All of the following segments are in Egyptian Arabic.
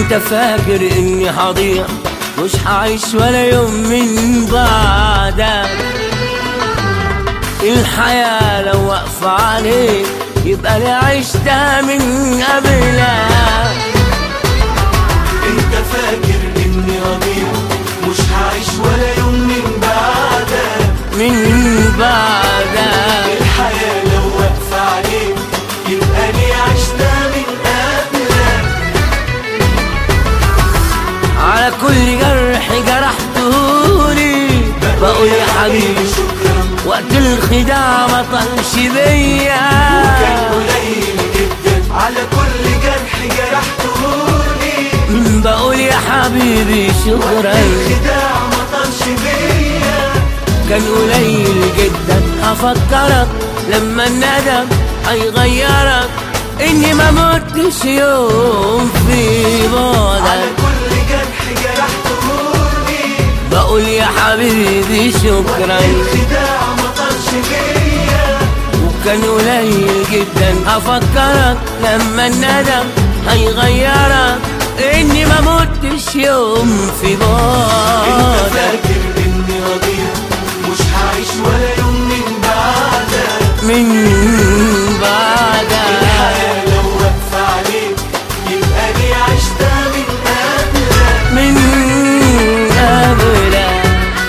انت فاكر اني هضيع مش هعيش ولا يوم من بعدك الحياة لو واقفة عليك يبقى لي عشتها من قبلك انت فاكر اني رضيع مش هعيش ولا يوم من بعدك من بعدك الحياة لو واقفة عليك يبقى لي عشتها من قبلك على كل جرح جرحتهولي بقول يا حبيبي شكرا وقت الخداع ما طلش بيا كان قليل جدا على كل جرح جرحتهولي بقول يا حبيبي شكرا الخداع ما طالش بيا كان قليل جدا هفكرك لما الندم هيغيرك اني ما متش يوم في على بعدك كل جرح جرحتهولي بقول يا حبيبي شكرا الخداع ما طالش بيا وكان قليل جدا هفكرك لما الندم هيغيرك اني ما متش يوم في انت بعدك فاكر اني رضيع مش هعيش ولا يوم من بعدك من بعدك الحياة لو واقفة عليك يبقى لي عشتها من قبلك من قبلك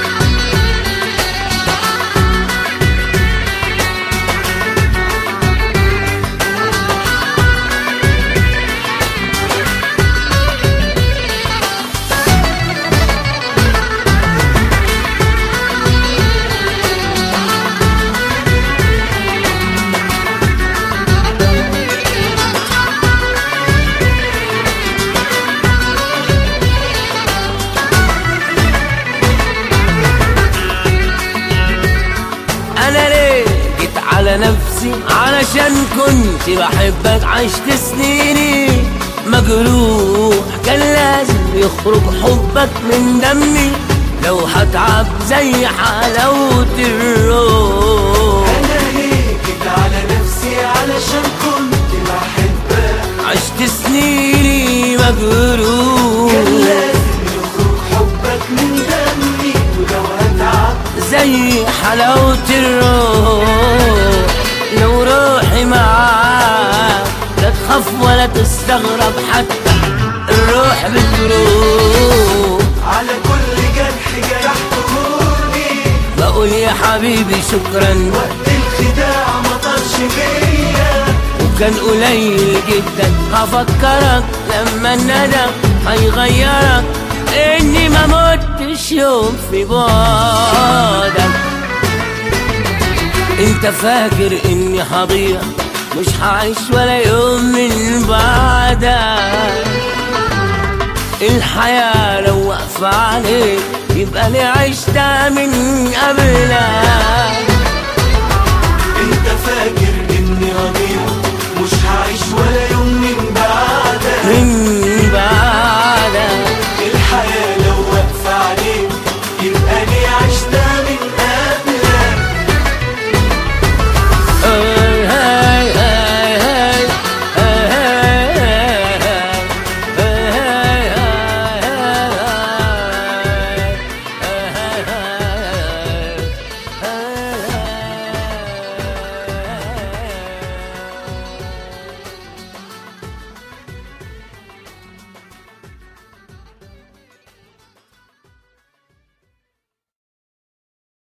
انا ليه جيت على نفسي علشان كنت بحبك عشت سنيني مجروح كان لازم يخرج حبك من دمي لو هتعب زي حلاوة الروح انا ليه جيت على نفسي علشان كنت بحبك عشت سنيني مجروح كان لازم يخرج حبك من دمي ولو هتعب زي حلاوة الروح لو روحي معاك لا تخاف ولا تستغرب حتى الروح بتروح على كل جرح جرحتهولي بقول يا حبيبي شكرا وقت الخداع ما طالش بيا وكان قليل جدا هفكرك لما الندم هيغيرك اني ما متش يوم في بعدك انت فاكر اني هضيع مش هعيش ولا يوم من بعدك الحياة لو واقفة عليك يبقى لي عشتها من قبلك